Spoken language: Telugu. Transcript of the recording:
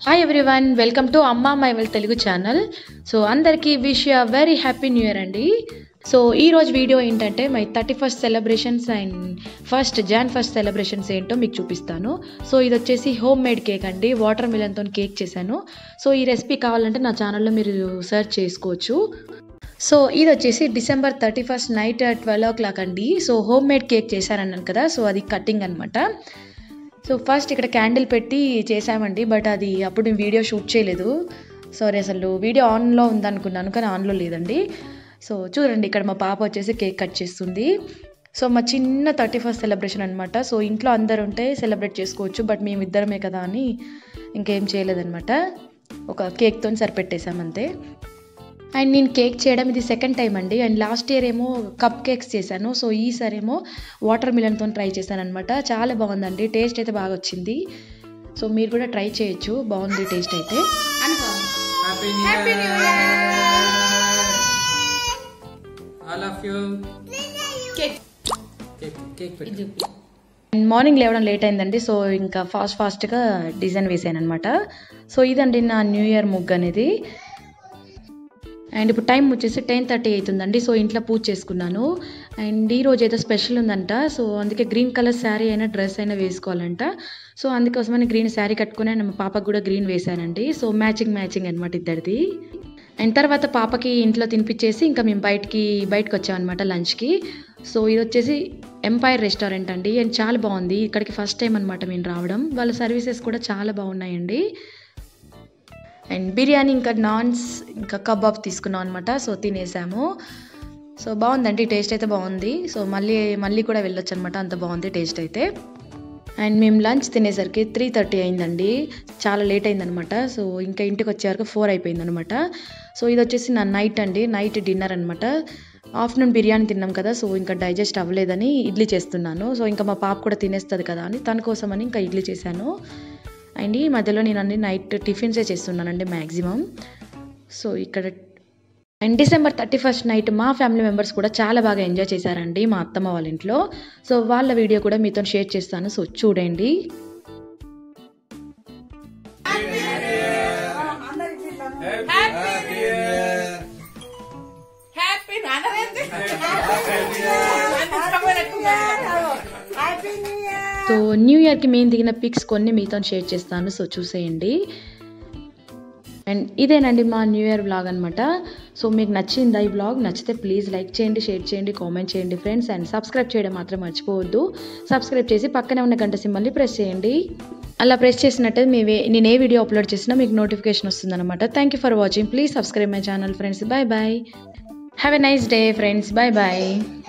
హాయ్ ఎవ్రీవన్ వెల్కమ్ టు అమ్మా my well Telugu channel so అందరికీ wish you very happy new year అండి సో ఈ రోజు వీడియో ఏంటంటే my thirty first celebrations and first Jan first celebrations ఏంటో మీకు చూపిస్తాను సో ఇది వచ్చేసి హోమ్ మేడ్ కేక్ అండి వాటర్ మిలన్తో కేక్ చేశాను సో ఈ రెసిపీ కావాలంటే నా ఛానల్లో మీరు సెర్చ్ చేసుకోవచ్చు సో ఇది వచ్చేసి December thirty first night twelve o'clock అండి సో హోమ్ మేడ్ కేక్ చేశానన్నాను కదా సో అది కటింగ్ అనమాట సో ఫస్ట్ ఇక్కడ క్యాండిల్ పెట్టి చేసామండి బట్ అది అప్పుడు నేను వీడియో షూట్ చేయలేదు సారీ అసలు వీడియో ఆన్లో ఉందనుకున్నాను కానీ ఆన్లో లేదండి సో చూడండి ఇక్కడ మా పాప వచ్చేసి కేక్ కట్ చేస్తుంది సో మా చిన్న థర్టీ ఫస్ట్ సెలబ్రేషన్ అనమాట సో ఇంట్లో అందరు ఉంటే సెలబ్రేట్ చేసుకోవచ్చు బట్ మేము ఇద్దరమే కదా అని ఇంకేం చేయలేదన్నమాట ఒక కేక్తో సరిపెట్టేసాం అంతే అండ్ నేను కేక్ చేయడం ఇది సెకండ్ టైం అండి అండ్ లాస్ట్ ఇయర్ ఏమో కప్ కేక్స్ చేశాను సో ఈసారి ఏమో వాటర్ మిలన్తో ట్రై చేశాను అనమాట చాలా బాగుందండి టేస్ట్ అయితే బాగా వచ్చింది సో మీరు కూడా ట్రై చేయొచ్చు బాగుంది టేస్ట్ అయితే Happy New Year! All of you. Cake Cake, cake పెట్టు. అండ్ మార్నింగ్ లేవడం లేట్ అయిందండి సో ఇంకా ఫాస్ట్ ఫాస్ట్గా డిజైన్ వేసాను అనమాట సో ఇదండి నా న్యూ ఇయర్ ముగ్గు అనేది అండ్ ఇప్పుడు టైం వచ్చేసి టెన్ థర్టీ అవుతుందండి సో ఇంట్లో పూజ చేసుకున్నాను అండ్ ఈ రోజు ఏదో స్పెషల్ ఉందంట సో అందుకే గ్రీన్ కలర్ శారీ అయినా డ్రెస్ అయినా వేసుకోవాలంట సో అందుకోసమని గ్రీన్ శారీ కట్టుకుని మా పాపకు కూడా గ్రీన్ వేశానండి సో మ్యాచింగ్ మ్యాచింగ్ అనమాట ఇద్దరిది అండ్ తర్వాత పాపకి ఇంట్లో తినిపించేసి ఇంకా మేము బయటికి బయటకు వచ్చామన్నమాట లంచ్కి సో ఇది వచ్చేసి ఎంపైర్ రెస్టారెంట్ అండి అండ్ చాలా బాగుంది ఇక్కడికి ఫస్ట్ టైం అనమాట మేము రావడం వాళ్ళ సర్వీసెస్ కూడా చాలా బాగున్నాయండి అండ్ బిర్యానీ ఇంకా నాన్స్ ఇంకా కబాబ్ తీసుకున్నాం అనమాట సో తినేసాము సో బాగుందండి టేస్ట్ అయితే బాగుంది సో మళ్ళీ మళ్ళీ కూడా వెళ్ళొచ్చు అనమాట అంత బాగుంది టేస్ట్ అయితే అండ్ మేము లంచ్ తినేసరికి త్రీ థర్టీ అయిందండి చాలా లేట్ అయిందనమాట సో ఇంకా ఇంటికి వచ్చే వరకు ఫోర్ అయిపోయిందనమాట సో ఇది వచ్చేసి నా నైట్ అండి నైట్ డిన్నర్ అనమాట ఆఫ్టర్నూన్ బిర్యానీ తిన్నాం కదా సో ఇంకా డైజెస్ట్ అవ్వలేదని ఇడ్లీ చేస్తున్నాను సో ఇంకా మా పాప కూడా తినేస్తుంది కదా అని తన కోసమని ఇంకా ఇడ్లీ చేశాను అండ్ ఈ మధ్యలో నేను అన్ని నైట్ టిఫిన్సే చేస్తున్నానండి మ్యాక్సిమం సో ఇక్కడ and December thirty first night మా ఫ్యామిలీ మెంబర్స్ కూడా చాలా బాగా ఎంజాయ్ చేశారండి మా అత్తమ్మ వాళ్ళ ఇంట్లో సో వాళ్ళ వీడియో కూడా మీతో షేర్ చేస్తాను సో చూడండి హ్యాపీ నాన్నరేంటి happy new year so new ఇయర్కి మేము దిగిన పిక్స్ కొన్ని మీతో షేర్ చేస్తాను సో చూసేయండి అండ్ ఇదేనండి మా న్యూ ఇయర్ బ్లాగ్ అనమాట సో మీకు నచ్చిందా ఈ బ్లాగ్ నచ్చితే ప్లీజ్ లైక్ చేయండి షేర్ చేయండి కామెంట్ చేయండి ఫ్రెండ్స్ అండ్ సబ్స్క్రైబ్ చేయడం మాత్రం మర్చిపోవద్దు సబ్స్క్రైబ్ చేసి పక్కనే ఉన్న గంట సింబల్ని ప్రెస్ చేయండి అలా ప్రెస్ చేసినట్టు మీ వే- నేను ఏ వీడియో అప్లోడ్ చేసినా మీకు నోటిఫికేషన్ వస్తుందన్నమాట thank you for watching please subscribe my channel friends bye bye have a nice day friends bye bye